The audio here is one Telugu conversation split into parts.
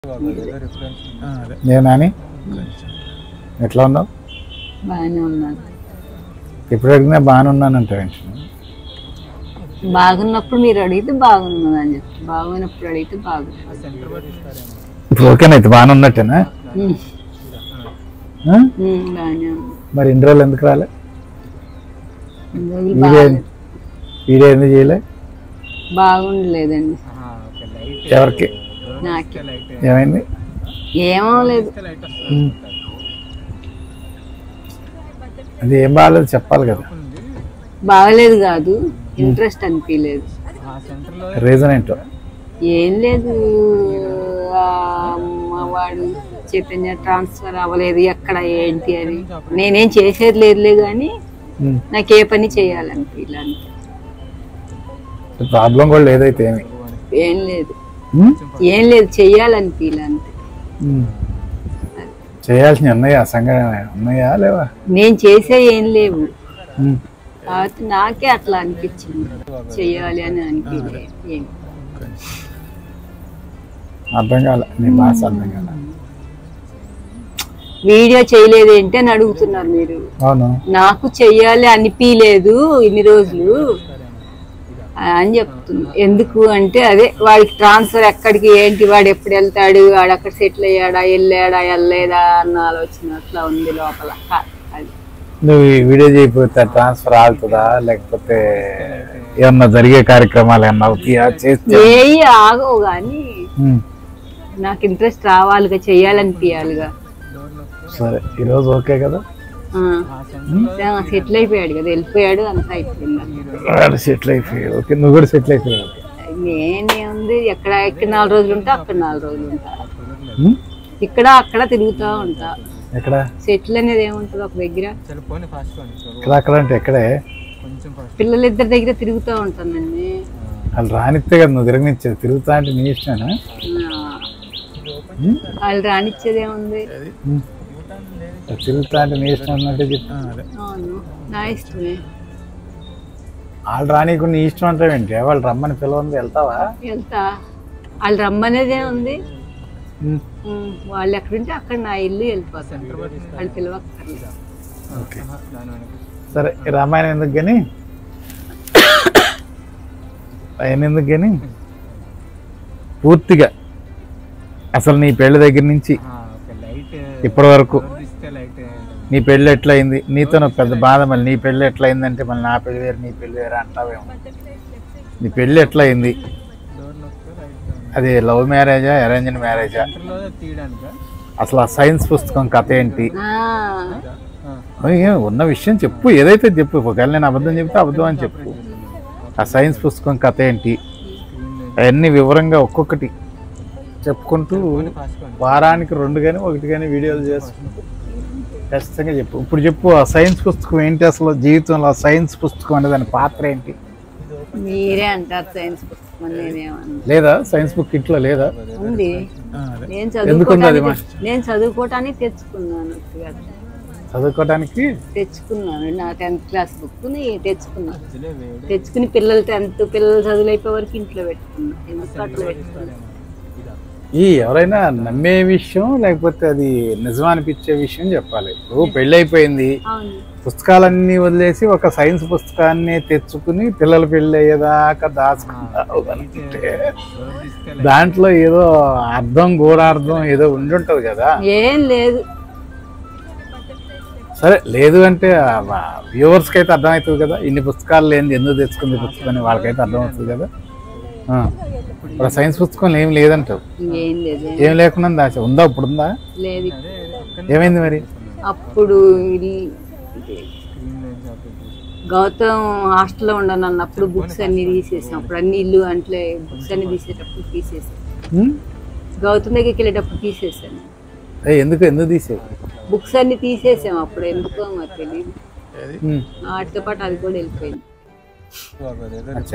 నేనాని ఎట్లా ఉన్నావు బాగానే ఉన్నాను ఎప్పుడు అడిగినా బాగానే ఉన్నానంటే బాగున్నప్పుడు మీరు అడిగితే బాగున్నది అని చెప్పి బాగున్నప్పుడు అడిగితే బాగున్నది ఇప్పుడు ఓకేనా అయితే బాగానే ఉన్నట్టేనా ఉమ్, ఆ? ఉమ్, బాగానే ఉంది మరి ఇన్ని రోజులు ఎందుకు రాలే ఇన్ని రోజులు వీడియో బాగాలేదు. వీడియో ఎందుకు చేయలే బాగుండలేదండి ఎవరికి నాకే ఏమైంది ఏమో లేదు ఉమ్. అది ఏం బాగాలేదు చెప్పాలి కదా బాగలేదు కాదు ఇంట్రెస్ట్ అనిపించలేదు రీజన్ ఏంటో ఏం లేదు ఆ, మా వాడు చైతన్య ట్రాన్స్ఫర్ అవ్వలేదు ఎక్కడ ఏంటి అని నేనేం చేసేది లేదులే కానీ ఉమ్. నాకు ఏ పని చేయాలనిపించలే అంతే ప్రాబ్లం కూడా లేదైతే ఏమి ఏం లేదు ఉమ్? ఏం లేదు చెయ్యాలనిపించలే అంతే ఉమ్. చేయాల్సినవి ఉన్నాయా సంఘటన ఉన్నాయా లేవా నేను చేసే ఏం లేవు ఉమ్. కాబట్టి నాకే అట్లా అనిపించింది చెయ్యాలి అని అనిపించలేదు ఏం అర్థం కాలే నీ భాష అర్థం కాలే వీడియో చేయలేదు ఏంటి అని అడుగుతున్నారు మీరు అవును నాకు చెయ్యాలి అనిపించలేదు ఇన్ని రోజులు అని చెప్తున్నా ఎందుకు అంటే అదే వాడికి ట్రాన్స్ఫర్ ఎక్కడికి ఏంటి వాడు ఎప్పుడు వెళ్తాడు వాడు అక్కడ సెటిల్ అయ్యాడా వెళ్ళాడా వెళ్ళలేదా అన్న ఆలోచన అట్లా ఉంది లోపల కా- అది నువ్వు ఈ వీడియో చేయకపోతే ట్రాన్స్ఫర్ ఆగుతుందా లేకపోతే ఏమన్నా జరిగే కార్యక్రమాలు ఏమన్నా అవుతాయా చేస్తే ఏయి ఆగవు కానీ ఉమ్. నాకు ఇంట్రెస్ట్ రావాలిగా చెయ్యాలనిపించాలిగా సరే ఈరోజు ఓకే కదా సెటిల్ అయిపోయాడు కదా వెళ్ళిపోయాడు అంతా అయిపోయింది వాడు సెటిల్ అయిపోయి ఓకే నువ్వు కూడా సెటిల్ అయిపోయావు నేనేముంది ఎక్కడ ఇక్కడ నాలుగు రోజులు ఉంటా అక్కడ నాలుగు రోజులు ఉంటా ఉమ్? ఇక్కడ అక్కడ తిరుగుతూ ఉంటా ఎక్కడ సెటిల్ అనేది ఏముంటుంది ఒక దగ్గర ఇక్కడ అక్కడ అంటే ఎక్కడే పిల్లలిద్దరి దగ్గర తిరుగుతూ ఉంటానండి వాళ్ళు రానిస్తే కదా నువ్వు తిరగనిచ్చేది తిరుగుతా అంటే నీ ఇష్టమేనా ఆ, ఉమ్? వాళ్ళు రానిచ్చేది ఏముంది ఉమ్. తిరుగుతా అంటే నీ ఇష్టం అన్నట్టే చెప్తా అవును నా ఇష్టమే వాళ్ళు రానికుండా నీ ఇష్టం అంటావేంటి వాళ్ళు రమ్మని పిలవంది వెళ్తావా వెళ్తా వాళ్ళు రమ్మనేది ఏముంది ఉమ్. ఉమ్, వాళ్ళు ఎక్కడుంటే అక్కడ నా ఇల్లు వెళ్ళిపోతాను వాళ్ళు పిలవక్కర్లేదు ఓకే సరే ఈ రామాయణం ఎందుకు కానీ ఆయన ఎందుకు కానీ పూర్తిగా అసలు నీ పెళ్లి దగ్గర నుంచి ఇప్పటి వరకు నీ పెళ్ళి ఎట్లయింది నీతో నాకు పెద్ద బాధ మళ్ళీ నీ పెళ్ళి ఎట్లయిందంటే మళ్ళీ నా పెళ్లి వేరు నీ పెళ్లి వేరు అంటావేమో నీ పెళ్ళి ఎట్లయింది అది లవ్ మ్యారేజా అరేంజ్డ్ మ్యారేజా అసలు ఆ సైన్స్ పుస్తకం కథ ఏంటి ఆ, ఏ, ఉన్న విషయం చెప్పు ఏదైతే చెప్పు ఒకవేళ నేను అబద్ధం చెప్తే అబద్ధం అని చెప్పు ఆ సైన్స్ పుస్తకం కథ ఏంటి అవన్నీ వివరంగా ఒక్కొక్కటి చెప్పుకుంటూ వారానికి రెండు కానీ ఒకటి కానీ వీడియోలు చేసుకుంటూ ఖచ్చితంగా చెప్పు ఇప్పుడు చెప్పు ఆ సైన్స్ పుస్తకం ఏంటి అసలు జీవితంలో ఆ సైన్స్ పుస్తకం అనే దాని పాత్ర ఏంటి మీరే అంటారు సైన్స్ పుస్తకం అని నేనేమన్నా లేదా సైన్స్ బుక్ ఇంట్లో లేదా ఉంది నేను ఎందుకుంది అది చదువుకోవటానికి నేను చదువుకోవటానికి తెచ్చుకున్నాను కదా. చదువుకోవడానికి తెచ్చుకున్నాను నా టెన్త్ క్లాస్ బుక్ తెచ్చుకున్నాను తెచ్చుకుని పిల్లలు టెన్త్ పిల్లలు చదువులు అయిపోయే వరకు ఇంట్లో పెట్టుకున్నా ఎందుకు అట్లా పెట్టుకున్నా ఈ ఎవరైనా నమ్మే విషయం లేకపోతే అది నిజం అనిపించే విషయం చెప్పాలి ఇప్పుడు పెళ్ళి అయిపోయింది అవును పుస్తకాలన్నీ వదిలేసి ఒక సైన్స్ పుస్తకాన్ని తెచ్చుకుని పిల్లలు పెళ్ళి అయ్యేదాకా దాచుకున్నావు అంటే దాంట్లో ఏదో అర్థం గూఢార్థం ఏదో ఉండుంటది కదా ఏం లేదు సరే లేదు అంటే వ్యూవర్స్కి అయితే అర్థమవుతుంది కదా ఇన్ని పుస్తకాలు లేనిది ఎందుకు తెచ్చుకుంది ఈ పుస్తకాన్ని వాళ్ళకైతే అర్థమవుతుంది కదా ఆ. ఇప్పుడు సైన్స్ పుస్తకం ఏం లేదంటావు ఏం లేదు ఏం లేకుండా దాచా ఉందా ఇప్పుడు ఉందా లేదు ఏమైంది మరి అప్పుడు ఇది గౌతమ్ హాస్టల్లో ఉండను అన్నప్పుడు బుక్స్ అన్ని తీసేసాం అప్పుడు అన్ని ఇల్లు అంటే బుక్స్ అన్ని తీసేటప్పుడు తీసేసాం ఉమ్? గౌతమ్ దగ్గరికి వెళ్ళేటప్పుడు తీసేసాను ఏ, ఎందుకు ఎందుకు తీసేది బుక్స్ అన్ని తీసేసాం అప్పుడు ఎందుకో మరి తెలియదు ఉమ్. వాటితో పాటు అది కూడా వెళ్ళిపోయింది అచ్చా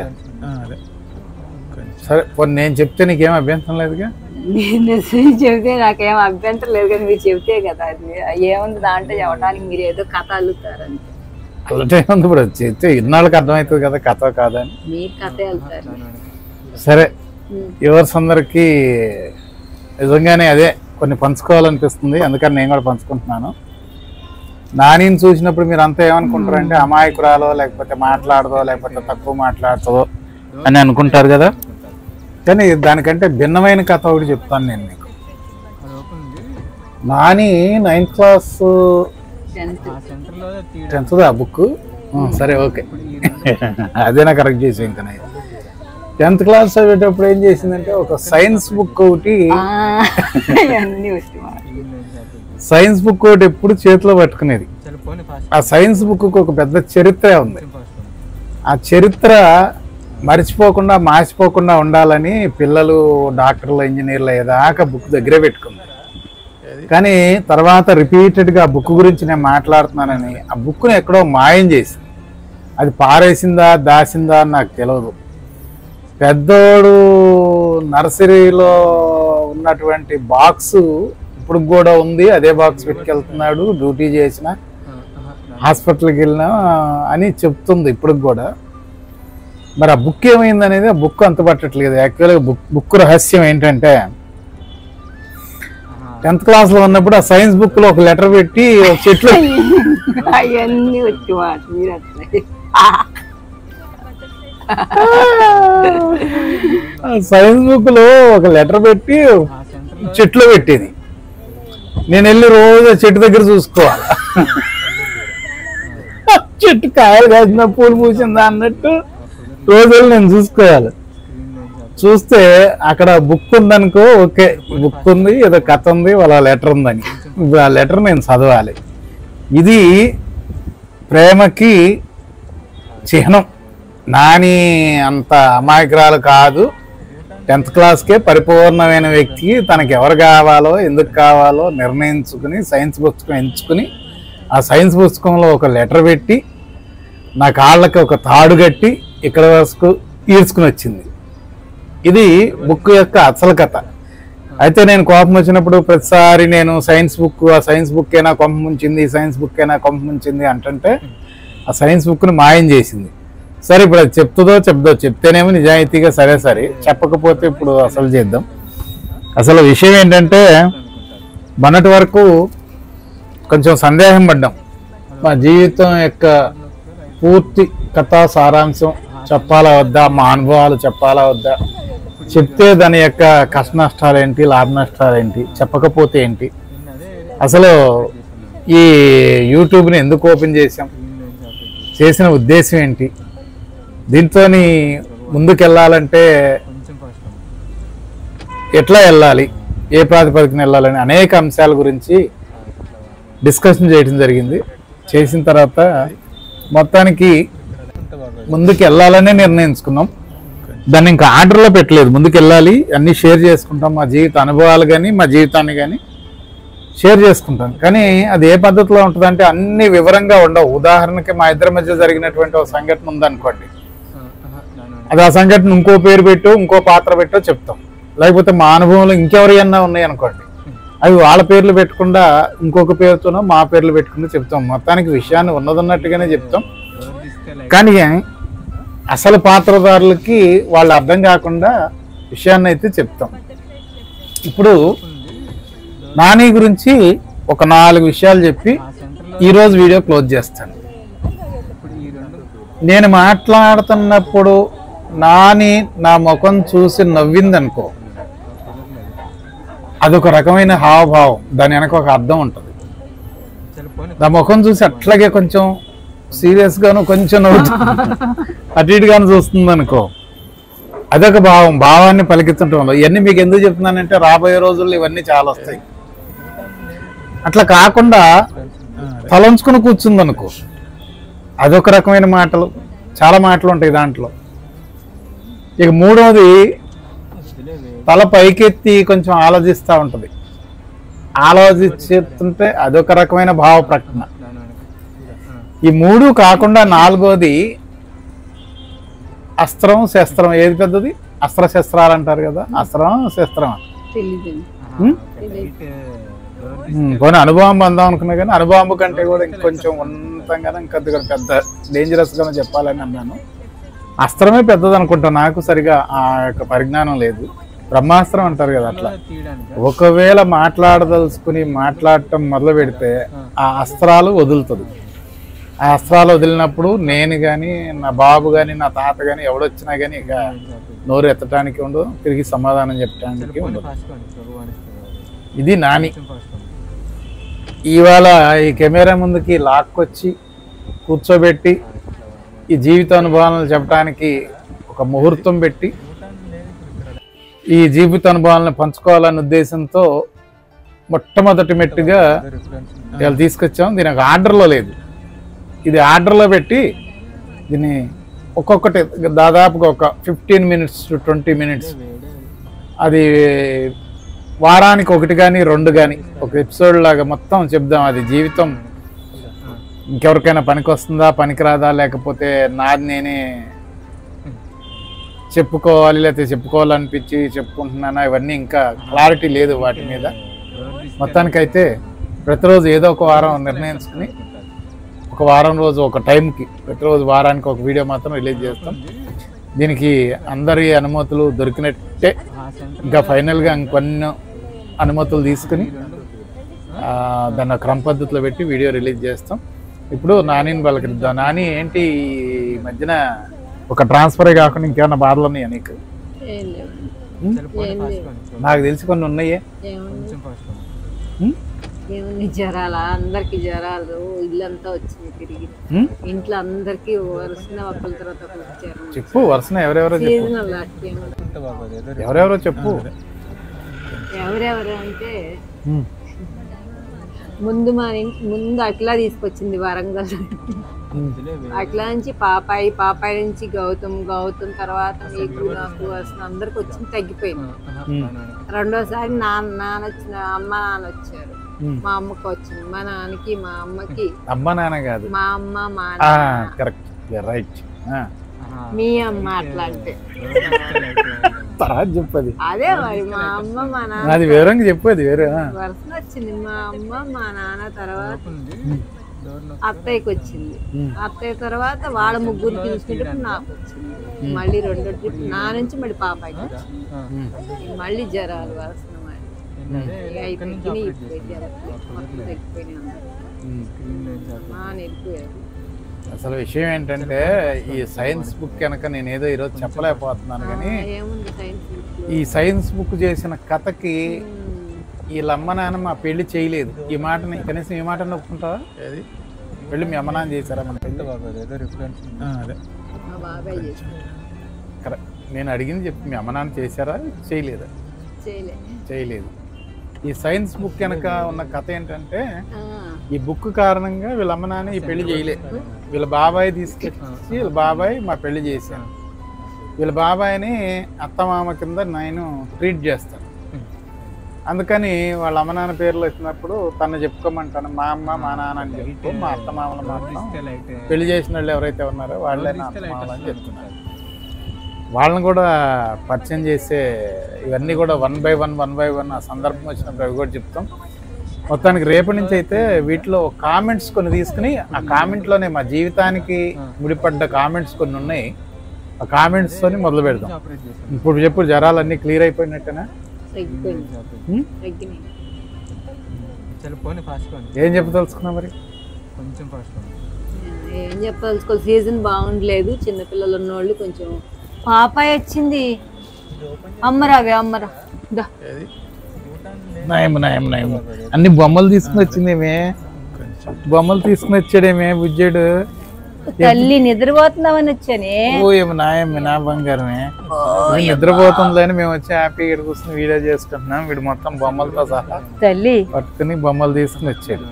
సరే పోనీ నేను చెప్తే నీకేం అభ్యంతరం లేదుగా నేను నిజం చెబితే నాకేం అభ్యంతరం లేదు కానీ మీరు చెబితే కదా అది ఏముంది దాంట్లో చెప్పడానికి మీరు ఏదో కథ అల్లుతారంతే అలాంటి ఉంది ఇప్పుడు చెప్తే ఇన్నాళ్ళకి అర్థమవుతుంది కదా కథ కాదని మీరు కథ వెళ్తారు సరే ఉమ్. యువర్స్ అందరికీ నిజంగానే అదే కొన్ని పంచుకోవాలనిపిస్తుంది అందుకని నేను కూడా పంచుకుంటున్నాను నానిని చూసినప్పుడు మీరు అంతా ఏమనుకుంటారంటే అమాయకురాలో లేకపోతే మాట్లాడదో లేకపోతే తక్కువ మాట్లాడుతుందో అని అనుకుంటారు కదా కానీ దానికంటే భిన్నమైన కథ ఒకటి చెప్తాను నేను మీకు అది ఓపెన్ ఉంది నాని నైన్త్ క్లాస్ టెన్త్ ఆ సెంటర్లో తీయడం టెన్త్ ఆ బుక్ సరే ఓకే ఇప్పుడు ఈ రెండు అదేనా కరెక్ట్ చేసి ఇంకా టెన్త్ క్లాస్ చదివేటప్పుడు ఏం చేసిందంటే ఒక సైన్స్ బుక్ ఒకటి అన్ని వచ్చి మాట ఈ రెండు చాప్టర్ సైన్స్ బుక్ ఒకటి ఎప్పుడు చేతిలో పట్టుకునేది చలో పోనీ ఫాస్ట్ ఆ సైన్స్ బుక్ ఒక పెద్ద చరిత్ర ఉంది ఫాస్ట్ ఆ చరిత్ర మర్చిపోకుండా మార్చిపోకుండా ఉండాలని పిల్లలు డాక్టర్లు ఇంజనీర్లు అయ్యేదాకా బుక్ దగ్గరే పెట్టుకుంది కానీ తర్వాత రిపీటెడ్గా ఆ బుక్ గురించి నేను మాట్లాడుతున్నానని ఆ బుక్ని ఎక్కడో మాయం చేసి అది పారేసిందా దాసిందా అని నాకు తెలియదు పెద్దోడు నర్సరీలో ఉన్నటువంటి బాక్స్ ఇప్పుడు కూడా ఉంది అదే బాక్స్ పెట్టుకెళ్తున్నాడు డ్యూటీ చేసిన హాస్పిటల్కి వెళ్ళినా అని చెప్తుంది ఇప్పుడు కూడా మరి ఆ బుక్ ఏమైంది అనేది ఆ బుక్ అంత పట్టట్లేదు యాక్చువల్గా బుక్ బుక్ రహస్యం ఏంటంటే టెన్త్ క్లాస్లో ఉన్నప్పుడు ఆ సైన్స్ బుక్లో ఒక లెటర్ పెట్టి ఒక చెట్లు అవన్నీ వచ్చి మాట మీరు అట్లా ఆ సైన్స్ బుక్లో ఒక లెటర్ పెట్టి ఆ సెంటర్లో చెట్లు పెట్టేది నేను వెళ్ళి రోజు ఆ చెట్టు దగ్గర చూసుకోవాలి ఆ చెట్టు కాయలు కాసిన పూలు పూసిందా అన్నట్టు రోజు వెళ్ళి నేను చూసుకోవాలి స్క్రీన్ లో చాప్టర్ చూస్తే అక్కడ బుక్ ఉందనుకో ఓకే బుక్ ఉంది ఏదో కథ ఉంది వాళ్ళ లెటర్ ఉందని ఇప్పుడు ఆ లెటర్ నేను చదవాలి ఇది ప్రేమకి చిహ్నం నాని అంత అమాయకురాలు కాదు టెన్త్ క్లాస్కే పరిపూర్ణమైన వ్యక్తికి తనకి ఎవరు కావాలో ఎందుకు కావాలో నిర్ణయించుకుని సైన్స్ పుస్తకం ఎంచుకుని ఆ సైన్స్ పుస్తకంలో ఒక లెటర్ పెట్టి నా కాళ్ళకి ఒక తాడు కట్టి ఇక్కడ వరకు ఈడ్చుకుని వచ్చింది ఇది బుక్ యొక్క అసలు కథ అయితే నేను కోపం వచ్చినప్పుడు ప్రతిసారి నేను సైన్స్ బుక్ ఆ సైన్స్ బుక్ అయినా కొంప ముంచింది ఈ సైన్స్ బుక్ అయినా కొంప ముంచింది అంటుంటే ఆ సైన్స్ బుక్ని మాయం చేసింది సరే ఇప్పుడు అది చెప్తుందో చెప్దో చెప్తేనేమో నిజాయితీగా సరే సరే చెప్పకపోతే ఇప్పుడు అసలు చేద్దాం అసలు విషయం ఏంటంటే మొన్నటి వరకు కొంచెం సందేహం పడ్డాం మా జీవితం యొక్క పూర్తి కథా సారాంశం చెప్పాలా వద్దా మా అనుభవాలు చెప్పాలా వద్దా చెప్తే దాని యొక్క కష్ట నష్టాలు ఏంటి లాభ నష్టాలు ఏంటి చెప్పకపోతే ఏంటి నిన్న అదే అసలు ఈ యూట్యూబ్ని ఎందుకు ఓపెన్ చేసాం స్క్రీన్ లో చాప్టర్ చేసిన ఉద్దేశం ఏంటి దీంతో ముందుకెళ్ళాలంటే కొంచెం ఫాస్ట్ ఎట్లా వెళ్ళాలి ఏ ప్రాతిపదికన వెళ్ళాలని అనేక అంశాల గురించి డిస్కషన్ చేయడం జరిగింది చేసిన తర్వాత మొత్తానికి ముందుకు వెళ్ళాలనే నిర్ణయించుకున్నాం దాన్ని ఇంకా ఆర్డర్లో పెట్టలేదు ముందుకు వెళ్ళాలి అన్నీ షేర్ చేసుకుంటాం మా జీవిత అనుభవాలు కానీ మా జీవితాన్ని కానీ షేర్ చేసుకుంటాం కానీ అది ఏ పద్ధతిలో ఉంటుందంటే అన్ని వివరంగా ఉండవు ఉదాహరణకి మా ఇద్దరి మధ్య జరిగినటువంటి ఒక సంఘటన ఉందనుకోండి అది ఆ సంఘటన ఇంకో పేరు పెట్టో ఇంకో పాత్ర పెట్టో చెప్తాం లేకపోతే మా అనుభవంలో ఇంకెవరైనా ఉన్నాయి అనుకోండి అవి వాళ్ళ పేర్లు పెట్టకుండా ఇంకొక పేరుతోనో మా పేర్లు పెట్టుకుని చెప్తాం మొత్తానికి విషయాన్ని ఉన్నదన్నట్టుగానే చెప్తాం ఎవరు తీస్తే లైక్ కానీ అసలు పాత్రధారులకి వాళ్ళు అర్థం కాకుండా విషయాన్ని అయితే చెప్తాం ఇప్పుడు నాని గురించి ఒక నాలుగు విషయాలు చెప్పి ఆ సెంటర్లో ఈ రోజు వీడియో క్లోజ్ చేస్తాను ఇప్పుడు ఈ రెండు నేను మాట్లాడుతున్నప్పుడు నాని నా ముఖం చూసి నవ్వింది అనుకో అదొక రకమైన హావభావం దాని వెనక ఒక అర్థం ఉంటుంది చలో పోనీ నా ముఖం చూసి అట్లాగే కొంచెం సీరియస్ గాను కొంచెం నవ్వుతూ అటు ఇటుగాను చూస్తుంది అనుకో అదొక భావం భావాన్ని పలికిస్తుంటాం ఇవన్నీ మీకు ఎందుకు చెప్తున్నానంటే రాబోయే రోజుల్లో ఇవన్నీ చాలా వస్తాయి అట్లా కాకుండా తలంచుకుని కూర్చుంది అనుకో అదొక రకమైన మాటలు చాలా మాటలు ఉంటాయి దాంట్లో ఇక మూడవది తల పైకెత్తి కొంచెం ఆలోచిస్తూ ఉంటుంది ఆలోచిస్తుంటే అదొక రకమైన భావ ప్రకటన దాని వెనక ఈ మూడు కాకుండా నాలుగోది అస్త్రం శస్త్రం ఏది పెద్దది అస్త్ర శస్త్రాలు అంటారు కదా అస్త్రం శస్త్రం తెలీదు లైట్ ఎవరు ఉమ్, పోనీ అనుభవం అందాం అనుకున్నా కానీ అనుభవం కంటే కూడా ఇంకొంచెం ఉన్నతంగానే ఇంకొద్దిగా పెద్ద డేంజరస్ గానే చెప్పాలని అన్నాను అస్త్రమే పెద్దది అనుకుంటా నాకు సరిగా ఆ యొక్క పరిజ్ఞానం లేదు బ్రహ్మాస్త్రం అంటారు కదా అట్లా తీయడానికి ఒకవేళ మాట్లాడదలుచుకుని మాట్లాడటం మొదలు పెడితే ఆ అస్త్రాలు వదులుతుంది ఆ అస్త్రాలు వదిలినప్పుడు నేను కానీ నా బాబు కానీ నా తాత కానీ ఎవడొచ్చినా కానీ ఇక నోరు ఎత్తడానికి ఉండదు తిరిగి సమాధానం చెప్పడానికి ఉండదు ఫాస్ట్ కానీ ప్రభు అనిస్తుంది ఇది నాని కొంచెం ఫాస్ట్ ఇవాళ ఈ కెమెరా ముందుకి లాక్కొచ్చి కూర్చోబెట్టి ఈ జీవిత అనుభవాలను చెప్పడానికి ఒక ముహూర్తం పెట్టి ఈ జీవిత అనుభవాలను పంచుకోవాలనే ఉద్దేశంతో మొట్టమొదటి మెట్టుగా ఇవాళ తీసుకొచ్చాం దీని ఒక ఆర్డర్లో లేదు ఇది ఆర్డర్లో పెట్టి దీన్ని ఒక్కొక్కటి దాదాపుగా ఒక fifteen minutes to twenty minutes అది వారానికి ఒకటి కానీ రెండు కానీ ఒక ఎపిసోడ్ లాగా మొత్తం చెప్దాం అది జీవితం ఇంకెవరికైనా పనికి వస్తుందా పనికిరాదా లేకపోతే నాది నేనే చెప్పుకోవాలి లేకపోతే చెప్పుకోవాలనిపించి చెప్పుకుంటున్నానా ఇవన్నీ ఇంకా క్లారిటీ లేదు వాటి మీద మొత్తానికైతే ప్రతిరోజు ఏదో ఒక వారం నిర్ణయించుకుని ఒక వారం రోజు ఒక టైంకి ప్రతిరోజు వారానికి ఒక వీడియో మాత్రం రిలీజ్ చేస్తాం దీనికి అందరి అనుమతులు దొరికినట్టే ఇంకా ఫైనల్గా ఇంకొన్ని అనుమతులు తీసుకుని ఆ, దాన్ని ఒక క్రమ పద్ధతిలో పెట్టి వీడియో రిలీజ్ చేస్తాం ఇప్పుడు నానిని పలకరిద్దాం నాని ఏంటి ఈ మధ్యన ఒక ట్రాన్స్ఫరే కాకుండా ఇంకేమైనా బాధలు ఉన్నాయా నీకు ఏం లేవు ఫాస్ట్ కానీ నాకు తెలిసి కొన్ని ఉన్నాయే ఏముంది కొంచెం ఫాస్ట్ కానీ ఉం? ఏముంది జ్వరాలా అందరికి జ్వరాలు ఇల్లంతా వచ్చింది తిరిగి ఉం? ఇంట్లో అందరికి వరుసన ఒకళ్ళ తర్వాత ఒకళ్ళు జ్వరం చెప్పు వరుసన ఎవరెవరో చెప్పు సీజనల్ లాంటి ఏముంది. ఉంటే బాబు అది ఏదో ఎవరెవరో చెప్పు ఎవరెవరు అంటే ఉం. ముందు మా ఇంటి ముందు అట్లా తీసుకొచ్చింది వరంగల్ ఉం. అట్లా నుంచి పాపాయి పాపాయి నుంచి గౌతమ్ గౌతమ్ తర్వాత మీకు నాకు వరుసన అందరికి వచ్చింది తగ్గిపోయింది రెండోసారి నాన్న నాన్న వచ్చిన అమ్మ నాన్న వచ్చారు ఉం. మా అమ్మకి వచ్చింది మా నాన్నకి మా అమ్మకి అమ్మ నాన్న కాదు మా అమ్మ మా ఆ, నాన్న కరెక్ట్ రైట్ ఆ, మీ అమ్మ అట్లా అంటే తర్వాత చెప్పది అదే మరి మా అమ్మ మా నాన్న అది వేరంగా చెప్పేది వేరే ఆ. వరుసన వచ్చింది మా అమ్మ మా నాన్న తర్వాత డోర్ అత్తయ్యకి వచ్చింది ఉం. అత్తయ్య తర్వాత వాళ్ళ ముగ్గురికి చూసుకుంటే నాకు వచ్చింది మళ్ళీ రెండో ట్రిప్ నా నుంచి మళ్ళీ పాపాయికి వచ్చింది ఉం. మళ్ళీ జ్వరాలు వరుసన మరి ఇక అవి తగ్గినాయి ఇప్పుడు అయితే మొత్తం తగ్గిపోయినాయి అందరూ. ఉం. మా వెళ్ళిపోయారు అసలు విషయం ఏంటంటే ఈ సైన్స్ బుక్ కనుక నేను ఏదో ఈరోజు చెప్పలేకపోతున్నాను కానీ ఏముంది సైన్స్ బుక్ ఈ సైన్స్ బుక్ చేసిన కథకి వీళ్ళ అమ్మ నాన్న మా పెళ్లి చేయలేదు ఈ మాటని కనీసం ఈ మాట ఒప్పుకుంటావా ఏది పెళ్లి మీ అమ్మ నాన్న చేశారా మన పెళ్లి బాబు అది ఏదో రిఫరెన్స్ ఆ, అదే మా బాబాయ్ చేసింది కరెక్ట్ నేను అడిగింది చెప్పి మీ అమ్మ నాన్న చేశారా చేయలేదా చేయలే చేయలేదు ఈ సైన్స్ బుక్ వెనక ఉన్న కథ ఏంటంటే ఆ, ఈ బుక్ కారణంగా వీళ్ళ అమ్మ నాన్న ఈ పెళ్లి చేయలే వీళ్ళ బాబాయ్ తీసుకొచ్చి వీళ్ళ బాబాయ్ మా పెళ్లి చేశాను వీళ్ళ బాబాయ్ని అత్తమామ కింద నేను ట్రీట్ చేస్తాను అందుకని వాళ్ళ అమ్మ నాన్న పేర్లు వచ్చినప్పుడు తను చెప్పుకోమంటాను మా అమ్మ మా నాన్న అని చెప్పుకో మా అత్త మామలు మాత్రం లైట్ పెళ్లి చేసిన వాళ్ళు ఎవరైతే ఉన్నారో వాళ్ళే నా అత్త మామలు అని చెప్తున్నారు వాళ్ళని కూడా పరిచయం చేసే ఇవన్నీ కూడా one by one one by one ఆ సందర్భం వచ్చినప్పుడు అవి కూడా చెప్తాం మొత్తానికి రేపటి నుంచి అయితే వీటిలో కామెంట్స్ కొన్ని తీసుకుని ఆ కామెంట్లోనే మా జీవితానికి ముడిపడ్డ కామెంట్స్ కొన్ని ఉన్నాయి ఆ కామెంట్స్ తోని మొదలు పెడదాం ఆపరేట్ చేశాను ఇప్పుడు చెప్పు జ్వరాలన్నీ క్లియర్ అయిపోయినట్టేనా తగ్గిపోయింది ఉం? తగ్గినాయి చాలా పోనీ ఫాస్ట్ కానీ ఏం చెప్పదలుచుకున్నా మరి కొంచెం ఫాస్ట్ కానీ ఏం చెప్పాల్సుకోవాలి సీజన్ బాగుండలేదు చిన్నపిల్లలు ఉన్నోళ్ళు కొంచెం పాపాయ్ వచ్చింది అమ్మరావే అమ్మరా దా నయం నయం నయం అన్ని బొమ్మలు తీసుకుని వచ్చిందేమే బొమ్మలు తీసుకుని వచ్చాడేమే బుజ్జాడు తల్లి నిద్రపోతున్నామని వచ్చానే ఓ ఏమి నాయమ్మ నా బంగారమే వీడు నిద్రపోతుందని మేము వచ్చి హ్యాపీగా ఇక్కడ కూర్చొని వీడియో చేసుకుంటున్నాం వీడు మొత్తం బొమ్మలతో సహా తల్లి పట్టుకుని బొమ్మలు తీసుకుని వచ్చాడు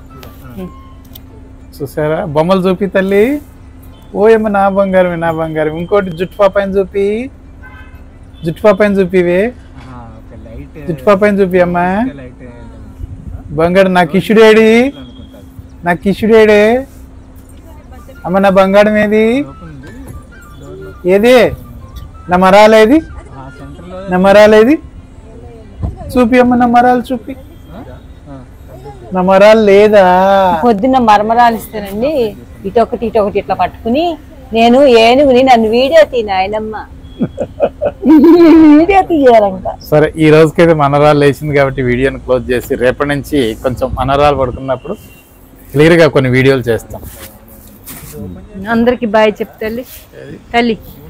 చూసారా బొమ్మలు చూపి తల్లి ఓ ఏమో నా బంగారమే నా బంగారం ఇంకోటి జుట్టు పాపాయని చూపి జుట్టు పాపాయని చూపివే ఒక లైట్ జుట్టు పాపాయని చూపి అమ్మా లైట్ బంగారు నా కిషుడేడి అనుకుంటారు నా కిషుడేడే అమ్మ నా బంగారం ఏది ఓపెన్ ఉంది డోర్ ఏది నా మరాలేది ఆ సెంటర్లో నా మరాలేది చూపి అమ్మ నా మరాలు చూపి నా మరాలు లేదా పొద్దున్న మరమరాలు ఇస్తానండి ఇటొకటి ఇటొకటి ఇట్లా పట్టుకుని నేను ఏనుగుని నన్ను వీడియో తీ నాయనమ్మ వీడియో తీయాలంట సరే ఈ రోజుకైతే మనరాలు లేచింది కాబట్టి వీడియోని క్లోజ్ చేసి రేపటి నుంచి కొంచెం మనరాలు పడుకున్నప్పుడు క్లియర్గా కొన్ని వీడియోలు చేస్తాం అందరికి బాయ్ చెప్ తల్లి తల్లి